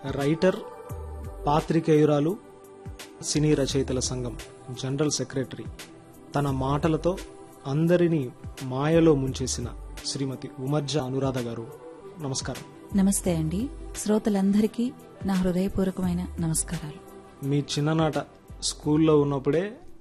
writer పాత్రికేయురాలు సినీ రచయితల సంఘం general secretary తన మాటలతో అందరినీ మాయలో ముంచేసిన శ్రీమతి ఉమర్జ అనురాధ గారు నమస్కారం నమస్తే అండి శ్రోతలందరికీ నా హృదయపూర్వకమైన నమస్కారాలు మీ చిన్ననాట స్కూల్లో ఉన్నప్పుడే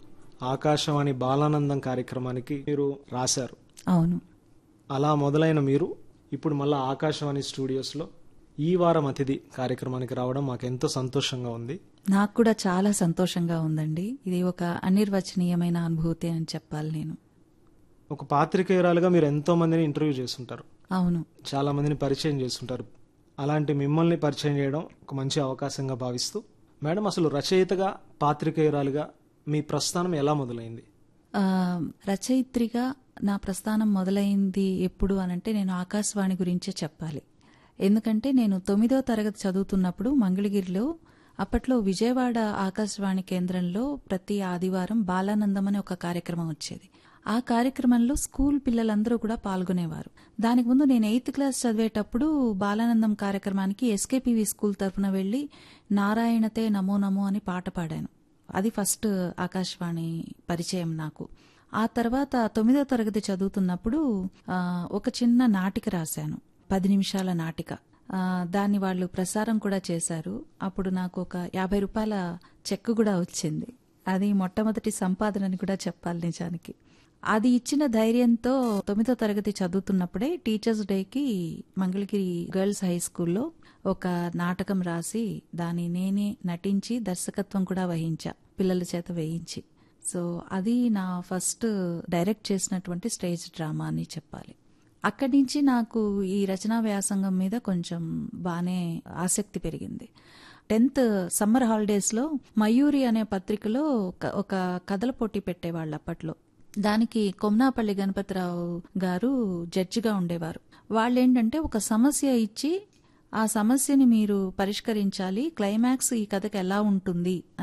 ఆకాశవాణి బాలానందం కార్యక్రమానికి మీరు రాశారు అవును అలా మొదలైన మీరు ఇప్పుడు మళ్ళా ఆకాశవాణి స్టూడియోస్లో ఈ వారం అతిథి కార్యక్రమానికి రావడం మాకెంతో సంతోషంగా ఉంది నాకు కూడా చాలా సంతోషంగా ఉందండి ఇది ఒక అనిర్వచనీయమైన అనుభూతి అని చెప్పాలి నేను ఒక పాత్రికేయురాలుగా మీరు ఎంతో మందిని ఇంటర్వ్యూ చేస్తుంటారు అవును చాలా మందిని పరిచయం చేస్తుంటారు అలాంటి మిమ్మల్ని పరిచయం చేయడం ఒక మంచి అవకాశంగా భావిస్తూ మేడం అసలు రచయితగా పాత్రికేయురాలుగా మీ ప్రస్థానం ఎలా మొదలైంది ఆ, రచయిత్రిగా నా ప్రస్థానం మొదలైంది ఎప్పుడు అనంటే నేను ఆకాశవాణి గురించే చెప్పాలి ఎందుకంటే నేను తొమ్మిదో తరగతి చదువుతున్నప్పుడు మంగళగిరిలో అప్పట్లో విజయవాడ ఆకాశవాణి కేంద్రంలో ప్రతి ఆదివారం బాలానందం అనే ఒక కార్యక్రమం వచ్చేది ఆ కార్యక్రమంలో స్కూల్ పిల్లలందరూ కూడా పాల్గొనేవారు దానికి ముందు నేను ఎయిత్ క్లాస్ చదివేటప్పుడు బాలానందం కార్యక్రమానికి ఎస్కేపీవి స్కూల్ తరఫున వెళ్లి నారాయణతే నమో నమో అని పాట పాడాను అది ఫస్ట్ ఆకాశవాణి పరిచయం నాకు ఆ తర్వాత తొమ్మిదో తరగతి చదువుతున్నప్పుడు ఆ, ఒక చిన్న నాటిక రాశాను పది నిమిషాల నాటిక ఆ, దాన్ని వాళ్ళు ప్రసారం కూడా చేశారు అప్పుడు నాకు ఒక యాభై రూపాయల చెక్ కూడా వచ్చింది అది మొట్టమొదటి సంపాదనని కూడా చెప్పాలి నిజానికి అది ఇచ్చిన ధైర్యంతో తొమ్మిదో తరగతి చదువుతున్నప్పుడే టీచర్స్ డేకి మంగళగిరి గర్ల్స్ హై స్కూల్లో ఒక నాటకం రాసి దాన్ని నేనే నటించి దర్శకత్వం కూడా వహించా పిల్లల చేత వేయించి సో అది నా ఫస్ట్ డైరెక్ట్ చేసినటువంటి స్టేజ్ డ్రామా అని చెప్పాలి అక్కడి నుంచి నాకు ఈ రచనా వ్యాసంగం మీద కొంచెం బాగానే ఆసక్తి పెరిగింది టెన్త్ సమ్మర్ హాలిడేస్ లో మయూరి అనే పత్రికలో ఒక- ఒక కథల పోటీ పెట్టేవాళ్ళు అప్పట్లో దానికి కొమ్నాపల్లి గణపతిరావు గారు జడ్జిగా ఉండేవారు వాళ్ళేంటంటే ఒక సమస్య ఇచ్చి ఆ సమస్యని మీరు పరిష్కరించాలి క్లైమాక్స్ ఈ కథకి ఎలా ఉంటుంది